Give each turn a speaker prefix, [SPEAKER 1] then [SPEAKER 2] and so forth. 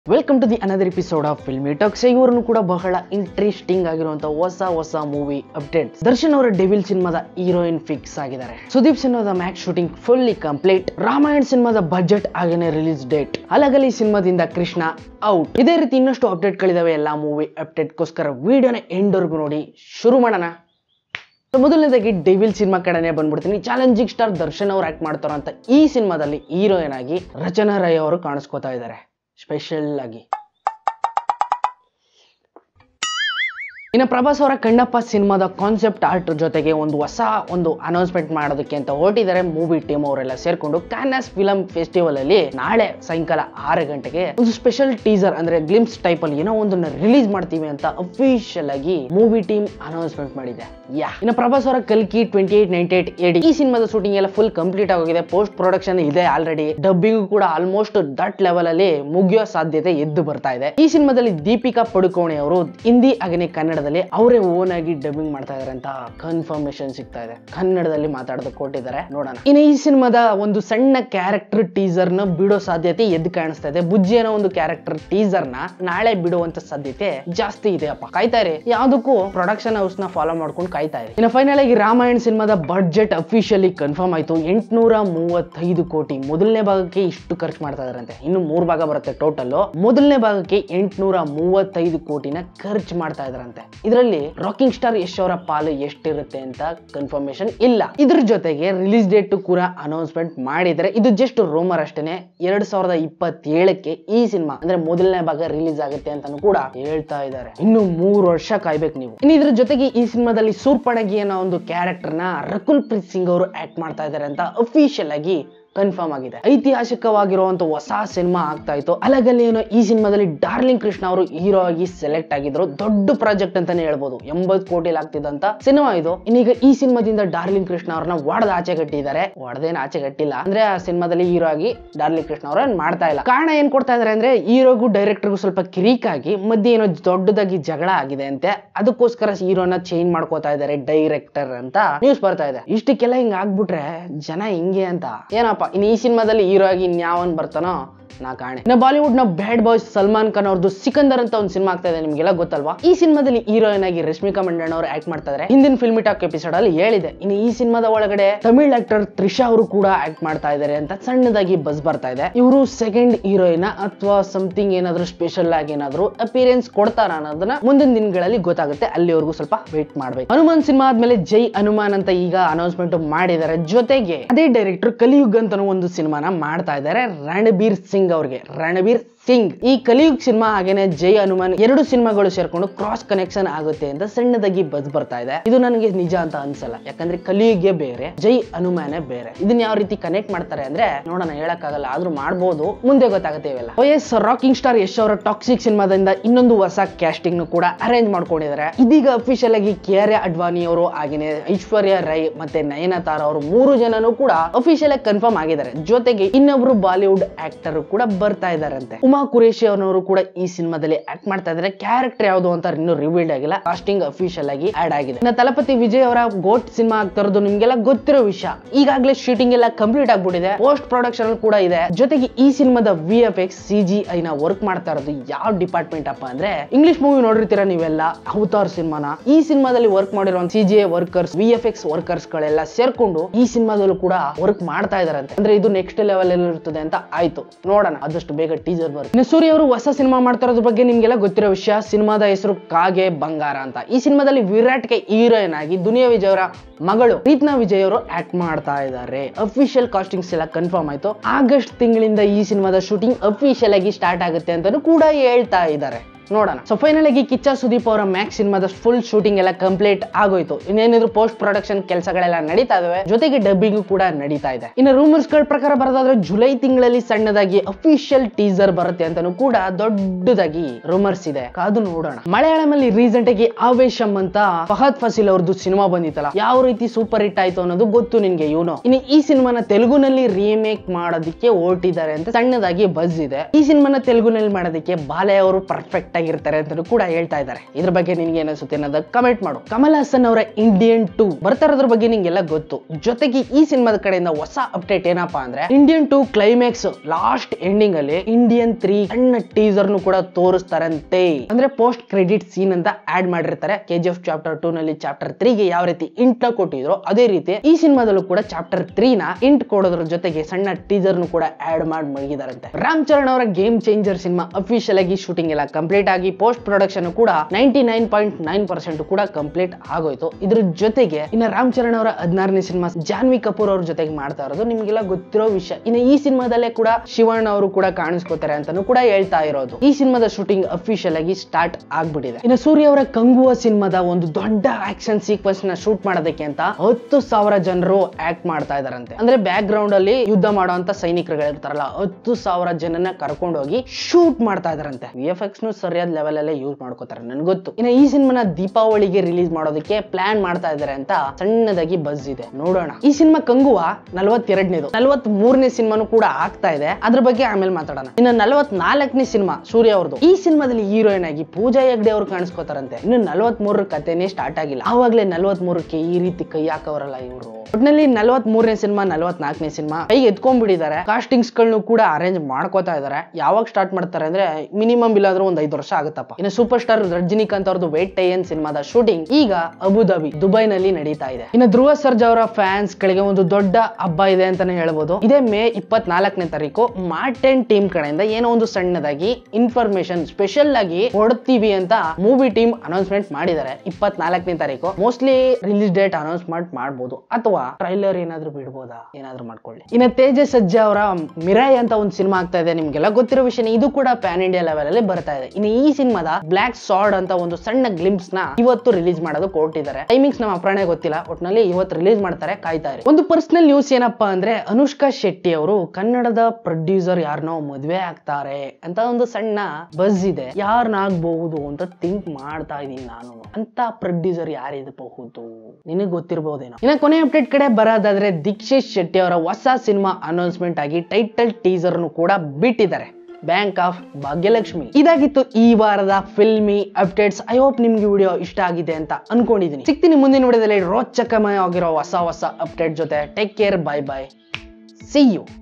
[SPEAKER 1] welcome to the another episode of filmy talks ಇವ್ರನ್ನು ಕೂಡ ಬಹಳ ಇಂಟ್ರೆಸ್ಟಿಂಗ್ ಆಗಿರುವಂತ ಹೊಸ ಹೊಸ ಮೂವಿ ಅಪ್ಡೇಟ್ ದರ್ಶನ್ ಅವರ ಡೆವಿಲ್ ಸಿನಿಮಾದ ಹೀರೋಯಿನ್ ಫಿಕ್ಸ್ ಆಗಿದ್ದಾರೆ ಸುದೀಪ್ ಸಿನಿಮಾದ Max shooting fully complete Ramayana ಸಿನಿಮಾದ ಬಜೆಟ್ ಹಾಗೇನೆ ರಿಲೀಸ್ ಡೇಟ್ ಅಲಗಲಿ ಸಿನಿಮಾದಿಂದ ಕೃಷ್ಣ ಔಟ್ ಇದೇ ರೀತಿ ಇನ್ನಷ್ಟು ಅಪ್ಡೇಟ್ಗಳಿದಾವೆ ಎಲ್ಲ ಮೂವಿ ಅಪ್ಡೇಟ್ಗೋಸ್ಕರ ವಿಡಿಯೋನ ಎಂಡ್ವರೆಗೂ ನೋಡಿ ಶುರು ಮಾಡೋಣ So, ಮೊದಲನೇದಾಗಿ ಡೆವಿಲ್ ಸಿನಿಮಾ ಕಡೆನೆ ಬಂದ್ಬಿಡ್ತೀನಿ ಚಾಲೆಂಜಿಂಗ್ ಸ್ಟಾರ್ ದರ್ಶನ್ ಅವ್ರು ಆಕ್ಟ್ ಮಾಡ್ತಾರಂತ ಈ ಸಿನಿಮಾದಲ್ಲಿ ಹೀರೋಯಿನ್ ಆಗಿ ರಚನಾ ರೈ ಅವರು ಕಾಣಿಸ್ಕೋತಾ ಇದ್ದಾರೆ ಸ್ಪೆಷಲ್ ಆಗಿ ಇನ್ನು ಪ್ರಭಾಸ್ ಅವರ ಕಣ್ಣಪ್ಪ ಸಿನಿಮಾದ ಕಾನ್ಸೆಪ್ಟ್ ಆರ್ಟ್ ಜೊತೆಗೆ ಒಂದು ಹೊಸ ಒಂದು ಅನೌನ್ಸ್ಮೆಂಟ್ ಮಾಡೋದಕ್ಕೆ ಅಂತ ಹೊರಟಿದ್ದಾರೆ ಮೂವಿ ಟೀಮ್ ಅವರೆಲ್ಲ ಸೇರ್ಕೊಂಡು ಕ್ಯಾನಸ್ ಫಿಲಂ ಫೆಸ್ಟಿವಲ್ ಅಲ್ಲಿ ನಾಳೆ ಸಾಯಂಕಾಲ ಆರು ಗಂಟೆಗೆ ಒಂದು ಸ್ಪೆಷಲ್ ಟೀಸರ್ ಅಂದ್ರೆ ಗ್ಲಿಮ್ಸ್ ಟೈಪ್ ಅಲ್ಲಿ ಏನೋ ಒಂದನ್ನ ರಿಲೀಸ್ ಮಾಡ್ತೀವಿ ಅಂತ ಅಫಿಷಿಯಲ್ ಆಗಿ ಮೂವಿ ಟೀಮ್ ಅನೌನ್ಸ್ಮೆಂಟ್ ಮಾಡಿದೆ ಯಾ ಇನ್ನು ಪ್ರಭಾಸ್ ಅವರ ಕಲ್ಕಿ ಟ್ವೆಂಟಿ ಏಟ್ ನೈಂಟಿ ಏಟ್ ಎಡಿ ಈ ಸಿನಿಮಾದ ಶೂಟಿಂಗ್ ಎಲ್ಲ ಫುಲ್ ಕಂಪ್ಲೀಟ್ ಆಗೋಗಿದೆ ಪೋಸ್ಟ್ ಪ್ರೊಡಕ್ಷನ್ ಇದೆ ಆಲ್ರೆಡಿ ಡಬ್ಬಿಂಗ್ ಕೂಡ ಆಲ್ಮೋಸ್ಟ್ ದಟ್ ಲೆವೆಲ್ ಅಲ್ಲಿ ಮುಗಿಯೋ ಸಾಧ್ಯತೆ ಎದ್ದು ಬರ್ತಾ ಇದೆ ಈ ಸಿನಿಮಾದಲ್ಲಿ ದೀಪಿಕಾ ಪಡುಕೋಣೆ ಅವರು ಹಿಂದಿ ಹಾಗೆಯೇ ಕನ್ನಡದಲ್ಲಿ ಅವರೇ ಓನ್ ಆಗಿ ಡಬ್ಬಿಂಗ್ ಮಾಡ್ತಾ ಇದಾರೆ ಅಂತ ಕನ್ಫರ್ಮೇಶನ್ ಸಿಗ್ತಾ ಇದೆ ಕನ್ನಡದಲ್ಲಿ ಮಾತಾಡೋದಕ್ಕೆ ಕೊಟ್ಟಿದ್ದಾರೆ ನೋಡೋಣ ಇನ್ನು ಈ ಸಿನಿಮಾದ ಒಂದು ಸಣ್ಣ ಕ್ಯಾರೆಕ್ಟರ್ ಟೀಸರ್ ನ ಬಿಡೋ ಸಾಧ್ಯತೆ ಎದ್ದು ಕಾಣಿಸ್ತಾ ಇದೆ ಬುಜ್ಜಿ ಅನ್ನೋ ಒಂದು ಕ್ಯಾರೆಕ್ಟರ್ ಟೀಸರ್ ನ ನಾಳೆ ಬಿಡುವಂತ ಸಾಧ್ಯತೆ ಜಾಸ್ತಿ ಇದೆ ಅಪ್ಪ ಕಾಯ್ತಾ ಇರಿ ಯಾವ್ದಕ್ಕೂ ಪ್ರೊಡಕ್ಷನ್ ಹೌಸ್ ನ ಫಾಲೋ ಮಾಡ್ಕೊಂಡು ಕಾಯ್ತಾ ಇರಿ ಇನ್ನು ಫೈನಲ್ ಆಗಿ ರಾಮಾಯಣ ಸಿನಿಮಾದ ಬಡ್ಜೆಟ್ ಅಫಿಷಿಯಲಿ ಕನ್ಫರ್ಮ್ ಆಯ್ತು ಎಂಟ್ನೂರ ಮೂವತ್ತೈದು ಕೋಟಿ ಮೊದಲನೇ ಭಾಗಕ್ಕೆ ಇಷ್ಟು ಖರ್ಚು ಮಾಡ್ತಾ ಇದಾರಂತೆ ಇನ್ನು ಮೂರ್ ಭಾಗ ಬರುತ್ತೆ ಟೋಟಲ್ ಮೊದಲನೇ ಭಾಗಕ್ಕೆ ಎಂಟ್ನೂರ ಮೂವತ್ತೈದು ಕೋಟಿನ ಖರ್ಚು ಮಾಡ್ತಾ ಇದಾರಂತೆ ಇದರಲ್ಲಿ ರಾಕಿಂಗ್ ಸ್ಟಾರ್ ಯಶ್ ಅವರ ಪಾಲು ಎಷ್ಟಿರುತ್ತೆ ಅಂತ ಕನ್ಫರ್ಮೇಶನ್ ಇಲ್ಲ ಇದ್ರ ಜೊತೆಗೆ ರಿಲೀಸ್ ಡೇಟ್ ಕೂಡ ಅನೌನ್ಸ್ಮೆಂಟ್ ಮಾಡಿದರೆ ಇದು ಜಸ್ಟ್ ರೋಮರ್ ಅಷ್ಟೇನೆ ಎರಡ್ ಸಾವಿರದ ಇಪ್ಪತ್ತೇಳಕ್ಕೆ ಈ ಸಿನಿಮಾ ಅಂದ್ರೆ ಮೊದಲನೇ ಭಾಗ ರಿಲೀಸ್ ಆಗುತ್ತೆ ಅಂತಾನು ಕೂಡ ಹೇಳ್ತಾ ಇದ್ದಾರೆ ಇನ್ನು ಮೂರು ವರ್ಷ ಕಾಯ್ಬೇಕು ನೀವು ಇನ್ನು ಇದ್ರ ಜೊತೆಗೆ ಈ ಸಿನಿಮಾದಲ್ಲಿ ಸೂರ್ಪಣಗಿ ಅನ್ನೋ ಒಂದು ಕ್ಯಾರೆಕ್ಟರ್ ನ ರಕುಲ್ ಪ್ರೀತ್ ಸಿಂಗ್ ಅವರು ಆಕ್ಟ್ ಮಾಡ್ತಾ ಇದ್ದಾರೆ ಅಂತ ಅಫಿಷಿಯಲ್ ಆಗಿ ಕನ್ಫರ್ಮ್ ಆಗಿದೆ ಐತಿಹಾಸಿಕವಾಗಿರುವಂತ ಹೊಸ ಸಿನಿಮಾ ಆಗ್ತಾ ಇತ್ತು ಅಲಗಲ್ಲಿ ಏನೋ ಈ ಸಿನಿಮಾದಲ್ಲಿ ಡಾರ್ಲಿಂಗ್ ಕೃಷ್ಣ ಅವರು ಹೀರೋ ಆಗಿ ಸೆಲೆಕ್ಟ್ ಆಗಿದ್ರು ದೊಡ್ಡ ಪ್ರಾಜೆಕ್ಟ್ ಅಂತಾನೆ ಹೇಳ್ಬೋದು ಎಂಬತ್ ಕೋಟಿಲಿ ಆಗ್ತಿದ್ದಂತ ಸಿನಿಮಾ ಇದು ಇನ್ನೀಗ ಈ ಸಿನಿಮಾದಿಂದ ಡಾರ್ಲಿಂಗ್ ಕೃಷ್ಣ ಅವ್ರನ್ನ ಒಡೆದ ಆಚೆ ಕಟ್ಟಿದ್ದಾರೆ ಒಡೆದೇನು ಆಚೆ ಕಟ್ಟಿಲ್ಲ ಅಂದ್ರೆ ಆ ಸಿನಿಮಾದಲ್ಲಿ ಹೀರೋ ಆಗಿ ಡಾರ್ಲಿಂಗ್ ಕೃಷ್ಣ ಅವ್ರನ್ನ ಮಾಡ್ತಾ ಇಲ್ಲ ಕಾರಣ ಏನ್ ಕೊಡ್ತಾ ಇದಾರೆ ಅಂದ್ರೆ ಹೀರೋಗೂ ಡೈರೆಕ್ಟರ್ಗೂ ಸ್ವಲ್ಪ ಕಿರಿಕ್ ಆಗಿ ಮಧ್ಯೆ ಏನೋ ದೊಡ್ಡದಾಗಿ ಜಗಳ ಆಗಿದೆ ಅಂತೆ ಅದಕ್ಕೋಸ್ಕರ ಹೀರೋನ ಚೇಂಜ್ ಮಾಡ್ಕೋತಾ ಇದ್ದಾರೆ ಡೈರೆಕ್ಟರ್ ಅಂತ ನ್ಯೂಸ್ ಬರ್ತಾ ಇದೆ ಇಷ್ಟಕ್ಕೆಲ್ಲ ಹಿಂಗ್ ಆಗ್ಬಿಟ್ರೆ ಜನ ಹಿಂಗೆ ಅಂತ ಏನಪ್ಪ ಇನ್ನು ಈ ಸಿನಿಮಾದಲ್ಲಿ ಹೀರೋ ಆಗಿ ಇನ್ಯಾವನ್ ಬರ್ತಾನೋ ನಾ ಕಾಣೆ ಇನ್ನು ಬಾಲಿವುಡ್ ನ ಬ್ಯಾಡ್ ಬಾಯ್ಸ್ ಸಲ್ಮಾನ್ ಖಾನ್ ಅವ್ರದ್ದು ಸಿಕಂದರ್ ಅಂತ ಒಂದು ಸಿನಿಮಾ ಆಗ್ತಾ ಇದೆ ನಿಮ್ಗೆಲ್ಲ ಗೊತ್ತಲ್ವಾ ಈ ಸಿನಿಮಾದಲ್ಲಿ ಹೀರೋಯಿನ್ ಆಗಿ ರಶ್ಮಿಕಾ ಮಂಡಣ್ಣ ಅವರು ಆಕ್ಟ್ ಮಾಡ್ತಾ ಇದ್ದಾರೆ ಹಿಂದಿನ ಫಿಲ್ಮಿ ಟಾಕ್ ಎಪಿಸೋಡ್ ಅಲ್ಲಿ ಹೇಳಿದೆ ಇನ್ನು ಈ ಸಿನಿಮಾದ ಒಳಗಡೆ ತಮಿಳ್ ಆಕ್ಟರ್ ತ್ರಿಷಾ ಅವರು ಕೂಡ ಆಕ್ಟ್ ಮಾಡ್ತಾ ಇದ್ದಾರೆ ಅಂತ ಸಣ್ಣದಾಗಿ ಬಸ್ ಬರ್ತಾ ಇದೆ ಇವರು ಸೆಕೆಂಡ್ ಹೀರೋಯಿನ್ ಅಥವಾ ಸಮಥಿಂಗ್ ಏನಾದ್ರು ಸ್ಪೆಷಲ್ ಆಗಿ ಏನಾದ್ರು ಅಪಿಯರೆನ್ಸ್ ಕೊಡ್ತಾರ ಅನ್ನೋದನ್ನ ಮುಂದಿನ ದಿನಗಳಲ್ಲಿ ಗೊತ್ತಾಗುತ್ತೆ ಅಲ್ಲಿವರೆಗೂ ಸ್ವಲ್ಪ ವೇಟ್ ಮಾಡ್ಬೇಕು ಹನುಮಾನ್ ಸಿನಿಮಾ ಆದ್ಮೇಲೆ ಜೈ ಹನುಮಾನ್ ಅಂತ ಈಗ ಅನೌನ್ಸ್ಮೆಂಟ್ ಮಾಡಿದ್ದಾರೆ ಜೊತೆಗೆ ಅದೇ ಡೈರೆಕ್ಟರ್ ಕಲಿಯುಗ್ ಅಂತ ಒಂದು ಸಿನಿಮಾನ ಮಾಡ್ತಾ ಇದ್ದಾರೆ ರಣಬೀರ್ ಸಿಂಗ್ ಅವ್ರಿಗೆ ರಣಬೀರ್ ಸಿಂಗ್ ಈ ಕಲಿಯುಗ್ ಸಿನಿಮಾ ಹಾಗೇನೆ ಜೈ ಹನುಮಾನ್ ಎರಡು ಸಿನಿಮಾಗಳು ಸೇರ್ಕೊಂಡು ಕ್ರಾಸ್ ಕನೆಕ್ಷನ್ ಆಗುತ್ತೆ ಅಂತ ಸಣ್ಣದಾಗಿ ಬಸ್ ಬರ್ತಾ ಇದೆ ಇದು ನನಗೆ ನಿಜ ಅಂತ ಅನ್ಸಲ್ಲ ಯಾಕಂದ್ರೆ ಕಲಿಯುಗ್ಗೆ ಬೇರೆ ಜೈ ಹನುಮಾನೇ ಬೇರೆ ಇದನ್ನ ಯಾವ ರೀತಿ ಕನೆಕ್ಟ್ ಮಾಡ್ತಾರೆ ಅಂದ್ರೆ ನೋಡೋಣ ಹೇಳಕ್ಕಾಗಲ್ಲ ಆದ್ರೂ ಮಾಡ್ಬೋದು ಮುಂದೆ ಗೊತ್ತಾಗುತ್ತೆ ಇವೆಲ್ಲ oh yes rocking star Yash ಅವರ ಟಾಕ್ಸಿಕ್ ಸಿನಿಮಾದಿಂದ ಇನ್ನೊಂದು ಹೊಸ ಕ್ಯಾಸ್ಟಿಂಗ್ ಕೂಡ ಅರೇಂಜ್ ಮಾಡ್ಕೊಂಡಿದ್ದಾರೆ ಇದೀಗ ಅಫಿಷಿಯಲ್ ಆಗಿ ಕೆ ಆರ್ ಅಡ್ವಾಣಿ ಅವರು ಹಾಗೇನೆ ಐಶ್ವರ್ಯ ರೈ ಮತ್ತೆ ನಯನತಾರ ಅವರು ಮೂರು ಜನನು ಕೂಡ ಅಫಿಷಿಯಲ್ ಆಗಿ ಕನ್ಫರ್ಮ್ ಆಗಿದ್ದಾರೆ ಜೊತೆಗೆ ಇನ್ನೊಬ್ರು ಬಾಲಿವುಡ್ ಆಕ್ಟರ್ ಕೂಡ ಬರ್ತಾ ಇದಾರಂತೆ ಉಮಾ ಕುರೇಶಿ ಅವರವರು ಕೂಡ ಈ ಸಿನಿಮಾದಲ್ಲಿ ಆಕ್ಟ್ ಮಾಡ್ತಾ ಇದ್ದಾರೆ ಕ್ಯಾರೆಕ್ಟರ್ ಯಾವುದು ಅಂತ ಇನ್ನೂ ರಿವೀಲ್ಡ್ ಆಗಿಲ್ಲ ಕಾಸ್ಟಿಂಗ್ ಅಫಿಷಿಯಲ್ ಆಗಿ ಆಡ್ ಆಗಿದೆ ಇನ್ನು ತಲಪತಿ ವಿಜಯ್ ಅವರ ಗೋಟ್ ಸಿನಿಮಾ ಆಗ್ತಾ ಇರೋದು ನಿಮ್ಗೆಲ್ಲ ಗೊತ್ತಿರೋ ವಿಷಯ ಈಗಾಗಲೇ ಶೂಟಿಂಗ್ ಎಲ್ಲ ಕಂಪ್ಲೀಟ್ ಆಗ್ಬಿಟ್ಟಿದೆ ಪೋಸ್ಟ್ ಪ್ರೊಡಕ್ಷನ್ ಕೂಡ ಇದೆ ಜೊತೆಗೆ ಈ ಸಿನಿಮಾದ V F X C G I ನ ವರ್ಕ್ ಮಾಡ್ತಾ ಇರೋದು ಯಾವ ಡಿಪಾರ್ಟ್ಮೆಂಟ್ ಅಪ್ಪ ಅಂದ್ರೆ ಇಂಗ್ಲಿಷ್ ಮೂವಿ ನೋಡಿರ್ತೀರಾ ನೀವೆಲ್ಲ ಅವತಾರ್ ಸಿನಿಮಾನ ಈ ಸಿನಿಮಾದಲ್ಲಿ ವರ್ಕ್ ಮಾಡಿರೋ C G I workers V F X workers ಗಳೆಲ್ಲ ಸೇರ್ಕೊಂಡು ಈ ಸಿನಿಮಾದಲ್ಲೂ ಕೂಡ ವರ್ಕ್ ಮಾಡ್ತಾ ಇದಾರಂತೆ ಅಂದ್ರೆ ಇದು ನೆಕ್ಸ್ಟ್ ಲೆವೆಲ್ ಅಲ್ಲಿ ಇರ್ತದೆ ಅಂತ ಆಯ್ತು ನೋಡೋಣ ಆದಷ್ಟು ಬೇಗ ಟೀಸರ್ ಬರುತ್ತೆ ಇನ್ನು ಸೂರ್ಯ ಅವರು ಹೊಸ ಸಿನಿಮಾ ಮಾಡ್ತಾ ಇರೋದ್ರ ಬಗ್ಗೆ ನಿಮ್ಗೆಲ್ಲ ಗೊತ್ತಿರೋ ವಿಷಯ ಸಿನಿಮಾದ ಹೆಸರು ಕಾಗೆ ಬಂಗಾರ ಅಂತ ಈ ಸಿನಿಮಾದಲ್ಲಿ ವಿರಾಟ್ಗೆ ಹೀರೋಯಿನ್ ಆಗಿ ದುನಿಯಾ ವಿಜಯ್ ಅವರ ಮಗಳು ಪ್ರೀತ್ನಾ ವಿಜಯ್ ಅವರು ಆಕ್ಟ್ ಮಾಡ್ತಾ ಇದ್ದಾರೆ ಅಫಿಷಿಯಲ್ ಕಾಸ್ಟಿಂಗ್ಸ್ ಎಲ್ಲ ಕನ್ಫರ್ಮ್ ಆಯ್ತು ಆಗಸ್ಟ್ ತಿಂಗಳಿಂದ ಈ ಸಿನಿಮಾದ ಶೂಟಿಂಗ್ ಅಫಿಷಿಯಲ್ ಆಗಿ ಸ್ಟಾರ್ಟ್ ಆಗುತ್ತೆ ಅಂತಾನು ಕೂಡ ಹೇಳ್ತಾ ಇದ್ದಾರೆ ನೋಡೋಣ ಸೊ ಫೈನಲ್ ಆಗಿ ಕಿಚ್ಚ ಸುದೀಪ್ ಅವರ ಮ್ಯಾಕ್ಸ್ ಸಿನಿಮಾದ ಫುಲ್ ಶೂಟಿಂಗ್ ಎಲ್ಲ ಕಂಪ್ಲೀಟ್ ಆಗೋಯ್ತು ಇನ್ನೇನಿದ್ರು ಪೋಸ್ಟ್ ಪ್ರೊಡಕ್ಷನ್ ಕೆಲಸಗಳೆಲ್ಲ ನಡೀತಾ ಇದಾವೆ ಜೊತೆಗೆ ಡಬ್ಬಿಂಗ್ ಕೂಡ ನಡೀತಾ ಇದೆ ಇನ್ನು ರೂಮರ್ಸ್ ಗಳ ಪ್ರಕಾರ ಬರೋದಾದ್ರೆ ಜುಲೈ ತಿಂಗಳಲ್ಲಿ ಸಣ್ಣದಾಗಿ ಅಫಿಷಿಯಲ್ ಟೀಸರ್ ಬರುತ್ತೆ ಅಂತಾನು ಕೂಡ ದೊಡ್ಡದಾಗಿ ರೂಮರ್ಸ್ ಇದೆ ಕಾದು ನೋಡೋಣ ಮಲಯಾಳಂ ಅಲ್ಲಿ ರೀಸೆಂಟ್ ಆಗಿ ಆವೇಶಂ ಅಂತ ಫಹದ್ ಫಸಿಲ್ ಅವ್ರದ್ದು ಸಿನಿಮಾ ಬಂದಿತ್ತಲ್ಲ ಯಾವ ರೀತಿ ಸೂಪರ್ ಹಿಟ್ ಆಯ್ತು ಅನ್ನೋದು ಗೊತ್ತು ನಿನ್ಗೆ ಇವನು ಇನ್ನು ಈ ಸಿನಿಮಾನ ತೆಲುಗುನಲ್ಲಿ ರೀಮೇಕ್ ಮಾಡೋದಕ್ಕೆ ಹೊರಟಿದ್ದಾರೆ ಅಂತ ಸಣ್ಣದಾಗಿ ಬಸ್ ಇದೆ ಈ ಸಿನಿಮಾನ ತೆಲುಗುನಲ್ಲಿ ಮಾಡೋದಕ್ಕೆ ಬಾಲೆ ಅವರು ಪರ್ಫೆಕ್ಟ್ ಆಗಿರ್ತಾರೆ ಅಂತ ಕೂಡ ಹೇಳ್ತಾ ಇದ್ದಾರೆ ಇದ್ರ ಬಗ್ಗೆ ನಿನ್ಗೆ ಏನಿಸುತ್ತೆ ಅನ್ನೋದು ಕಮೆಂಟ್ ಮಾಡು ಕಮಲ್ ಹಾಸನ್ ಅವರ ಇಂಡಿಯನ್ ಟೂ ಬರ್ತಾ ಇರೋದ್ರ ಬಗ್ಗೆ ನಿಂಗೆಲ್ಲ ಗೊತ್ತು ಜೊತೆಗೆ ಈ ಸಿನಿಮಾದ ಕಡೆಯಿಂದ ಹೊಸ ಅಪ್ಡೇಟ್ ಏನಪ್ಪಾ ಅಂದ್ರೆ Indian two climax last ending ಅಲ್ಲಿ ಇಂಡಿಯನ್ ತ್ರೀ ಸಣ್ಣ ಟೀಸರ್ ನು ಕೂಡ ತೋರಿಸ್ತಾರಂತೆ ಅಂದ್ರೆ ಪೋಸ್ಟ್ ಕ್ರೆಡಿಟ್ ಸೀನ್ ಅಂತ ಆಡ್ ಮಾಡಿರ್ತಾರೆ K G F chapter two ನಲ್ಲಿ ಚಾಪ್ಟರ್ ತ್ರೀಗೆ ಯಾವ ರೀತಿ ಇಂಟ್ ಕೊಟ್ಟಿದ್ರು ಅದೇ ರೀತಿ ಈ ಸಿನಿಮಾದಲ್ಲೂ ಕೂಡ ಚಾಪ್ಟರ್ ತ್ರೀ ನ ಇಂಟ್ ಕೊಡೋದ್ರ ಜೊತೆಗೆ ಸಣ್ಣ ಟೀಸರ್ ನು ಕೂಡ ಆಡ್ ಮಾಡಿ ಮಡಗಿದಾರಂತೆ ರಾಮ್ ಚರಣ್ ಅವರ ಗೇಮ್ ಚೇಂಜರ್ ಸಿನಿಮಾ ಅಫಿಷಿಯಲ್ ಆಗಿ ಶೂಟಿಂಗ್ ಎಲ್ಲ ಕಂಪ್ಲೀಟ್ ಆಗಿ ಪೋಸ್ಟ್ ಪ್ರೊಡಕ್ಷನ್ ಕೂಡ ninety nine point nine percent ಕೂಡ ಕಂಪ್ಲೀಟ್ ಆಗೋಯ್ತು ಇದ್ರ ಜೊತೆಗೆ ಇನ್ನ ರಾಮ್ ಚರಣ್ ಅವರ ಹದಿನಾರನೇ ಸಿನಿಮಾ ಜಾನ್ವಿ ಕಪೂರ್ ಅವ್ರ ಜೊತೆಗೆ ಮಾಡ್ತಾ ಇರೋದು ನಿಮ್ಗೆಲ್ಲ ಗೊತ್ತಿರೋ ವಿಷಯ ಇನ್ನು ಈ ಸಿನಿಮಾದಲ್ಲೇ ಕೂಡ ಶಿವಣ್ಣ ಅವರು ಕೂಡ ಕಾಣಿಸ್ಕೋತಾರೆ ಅಂತಾನು ಕೂಡ ಹೇಳ್ತಾ ಇರೋದು ಈ ಸಿನಿಮಾದ ಶೂಟಿಂಗ್ ಅಫಿಷಿಯಲ್ ಆಗಿ ಸ್ಟಾರ್ಟ್ ಆಗ್ಬಿಟ್ಟಿದೆ ಇನ್ನು ಸೂರ್ಯ ಅವರ ಕಂಗುವ ಸಿನಿಮಾದ ಒಂದು ದೊಡ್ಡ ಆಕ್ಷನ್ ಸೀಕ್ವೆನ್ಸ್ ನ ಶೂಟ್ ಮಾಡೋದಕ್ಕೆ ಅಂತ ಹತ್ತು ಸಾವಿರ ಜನರು ಆಕ್ಟ್ ಮಾಡ್ತಾ ಇದಾರಂತೆ ಅಂದ್ರೆ ಬ್ಯಾಕ್ ಗ್ರೌಂಡ್ ಅಲ್ಲಿ ಯುದ್ಧ ಮಾಡುವಂತ ಸೈನಿಕರುಗಳು ಇರ್ತಾರಲ್ಲ ಹತ್ತು ಸಾವಿರ ಜನನ ಕರ್ಕೊಂಡೋಗಿ ಶೂಟ್ ಮಾಡ್ತಾ ಇದಾರಂತೆ ವಿ ಎಫ್ ಎಕ್ಸ್ ನು ಸರಿಯಾದ ಲೆವೆಲ್ ಅಲ್ಲೇ ಯೂಸ್ ಮಾಡ್ಕೋತಾರೆ ನನ್ಗೆ ಗೊತ್ತು ಇನ್ನು ಈ ಸಿನಿಮಾನ ದೀಪಾವಳಿಗೆ ರಿಲೀಸ್ ಮಾಡೋದಕ್ಕೆ ಪ್ಲಾನ್ ಮಾಡ್ತಾ ಇದಾರೆ ಅಂತ ಸಣ್ಣದಾಗಿ ಬಸ್ ಇದೆ ನೋಡೋಣ ಈ ಸಿನಿಮಾ ಕಂಗುವ ನಲವತ್ತೆರಡನೇದು ನಲವತ್ ಮೂರನೇ ಸಿನಿಮಾನು ಕೂಡ ಆಗ್ತಾ ಇದೆ ಅದ್ರ ಬಗ್ಗೆ ಆಮೇಲೆ ಮಾತಾಡೋಣ ಇನ್ನು ನಲವತ್ ನಾಲ್ಕನೇ ಸಿನಿಮಾ ಸೂರ್ಯ ಅವ್ರದ್ದು ಈ ಸಿನಿಮಾದಲ್ಲಿ ಹೀರೋಯಿನ್ ಆಗಿ ಪೂಜಾ ಹೆಗ್ಡೆ ಅವ್ರು ಕಾಣಿಸ್ಕೋತಾರಂತೆ ಇನ್ನು ನಲವತ್ ಮೂರರ ಕಥೆನೇ ಸ್ಟಾರ್ಟ್ ಆಗಿಲ್ಲ ಆವಾಗ್ಲೇ ನಲವತ್ ಮೂರಕ್ಕೆ ಈ ರೀತಿ ಕೈ ಹಾಕವರಲ್ಲ ಇವರು ಒಟ್ನಲ್ಲಿ ನಲವತ್ ಮೂರನೇ ಸಿನಿಮಾ ನಲವತ್ ನಾಲ್ಕನೇ ಸಿನಿಮಾ ಕೈಗೆ ಎತ್ಕೊಂಡ್ಬಿಟ್ಟಿದ್ದಾರೆ ಕಾಸ್ಟಿಂಗ್ಸ್ ಗಳನ್ನು ಕೂಡ ಅರೇಂಜ್ ಮಾಡ್ಕೋತಾ ಇದಾರೆ ಯಾವಾಗ ಸ್ಟಾರ್ಟ್ ಮಾಡ್ತಾರೆ ಅಂದ್ರೆ ಮಿನಿಮಮ್ ಇಲ್ಲಾದ್ರೂ ಒಂದ್ ಐದು ವರ್ಷ ಆಗುತ್ತಪ್ಪ ಇನ್ನು ಸೂಪರ್ ಸ್ಟಾರ್ ರಜನಿಕಾಂತ್ ಅವ್ರದ್ದು ವೇಟ್ ಟೈಯನ್ ಸಿನಿಮಾದ ಶೂಟಿಂಗ್ ಈಗ ಅಬುಧಾಬಿ ದುಬೈನಲ್ಲಿ ನಡೀತಾ ಇದೆ ಇನ್ನು ಧ್ರುವ ಸರ್ಜಾ ಅವರ ಫ್ಯಾನ್ಸ್ ಗಳಿಗೆ ಒಂದು ದೊಡ್ಡ ಹಬ್ಬ ಇದೆ ಅಂತಾನೆ ಹೇಳ್ಬೋದು ಇದೇ ಮೇ ಇಪ್ಪತ್ನಾಲ್ಕನೇ ತಾರೀಕು ಮಾರ್ಟೆನ್ ಟೀಮ್ ಕಡೆಯಿಂದ ಏನೋ ಒಂದು ಸಣ್ಣದಾಗಿ ಇನ್ಫಾರ್ಮೇಶನ್ ಸ್ಪೆಷಲ್ ಆಗಿ ಕೊಡ್ತೀವಿ ಅಂತ ಮೂವಿ ಟೀಮ್ ಅನೌನ್ಸ್ಮೆಂಟ್ ಮಾಡಿದ್ದಾರೆ ಇಪ್ಪತ್ನಾಲ್ಕನೇ ತಾರೀಕು ಮೋಸ್ಟ್ಲಿ ರಿಲೀಸ್ ಡೇಟ್ ಅನೌನ್ಸ್ಮೆಂಟ್ ಮಾಡ್ಬೋದು ಅಥವಾ ಟ್ರೈಲರ್ ಏನಾದ್ರೂ ಬಿಡ್ಬೋದಾ ಏನಾದ್ರೂ ಮಾಡ್ಕೊಳ್ಳಿ ಇನ್ನು ತೇಜಸ್ ಸಜ್ಜಾ ಅವರ ಮಿರಾಯ್ ಅಂತ ಒಂದು ಸಿನಿಮಾ ಆಗ್ತಾ ಇದೆ ನಿಮ್ಗೆಲ್ಲ ಗೊತ್ತಿರೋ ವಿಷಯ ಇದು ಕೂಡ ಪ್ಯಾನ್ ಇಂಡಿಯಾ ಲೆವೆಲ್ ಅಲ್ಲಿ ಬರ್ತಾ ಇದೆ ಇನ್ನು ಈ ಸಿನಿಮಾದ ಬ್ಲಾಕ್ ಸಾರ್ಡ್ ಅಂತ ಒಂದು ಸಣ್ಣ ಗ್ಲಿಮ್ಸ್ ನ ಇವತ್ತು ರಿಲೀಸ್ ಮಾಡೋದು ಕೊಟ್ಟಿದ್ದಾರೆ ಟೈಮಿಂಗ್ಸ್ ನಮ್ಮ ಅಪ್ರಾಣೆ ಗೊತ್ತಿಲ್ಲ ಒಟ್ನಲ್ಲಿ ಇವತ್ತು ರಿಲೀಸ್ ಮಾಡ್ತಾರೆ ಕಾಯ್ತಾ ಇರಿ ಒಂದು ಪರ್ಸನಲ್ ನ್ಯೂಸ್ ಏನಪ್ಪಾ ಅಂದ್ರೆ ಅನುಷ್ಕಾ ಶೆಟ್ಟಿ ಅವರು ಕನ್ನಡದ ಪ್ರೊಡ್ಯೂಸರ್ ಯಾರನ್ನೋ ಮದ್ವೆ ಆಗ್ತಾರೆ ಅಂತ ಒಂದು ಸಣ್ಣ ಬಸ್ ಇದೆ ಯಾರನ್ನಾಗಬಹುದು ಅಂತ ಥಿಂಕ್ ಮಾಡ್ತಾ ಇದೀನಿ ನಾನು ಅಂತ ಪ್ರೊಡ್ಯೂಸರ್ ಯಾರಿರಬಹುದು ನಿನಗೆ ಗೊತ್ತಿರಬಹುದೇನೋ ಇನ್ನ ಕೊನೆ ಅಪ್ಡೇಟ್ ಕಡೆ ಬರೋದಾದ್ರೆ ದೀಕ್ಷಿತ್ ಶೆಟ್ಟಿ ಅವರ ಹೊಸ ಸಿನಿಮಾ ಅನೌನ್ಸ್ಮೆಂಟ್ ಆಗಿ ಟೈಟಲ್ ಟೀಸರ್ ಕೂಡ ಬಿಟ್ಟಿದ್ದಾರೆ ಬ್ಯಾಂಕ್ ಆಫ್ ಭಾಗ್ಯಲಕ್ಷ್ಮಿ ಇದಾಗಿತ್ತು ಈ ವಾರದ ಫಿಲ್ಮಿ ಅಪ್ಡೇಟ್ಸ್ ಐ ಹೋಪ್ ನಿಮ್ಗೆ ವಿಡಿಯೋ ಇಷ್ಟ ಆಗಿದೆ ಅಂತ ಅನ್ಕೊಂಡಿದೀನಿ ಸಿಗ್ತೀನಿ ಮುಂದಿನ ವಿಡಿಯೋದಲ್ಲಿ ರೋಚಕಮಯ ಆಗಿರೋ ಹೊಸ ಹೊಸ ಅಪ್ಡೇಟ್ ಜೊತೆ take care bye bye see you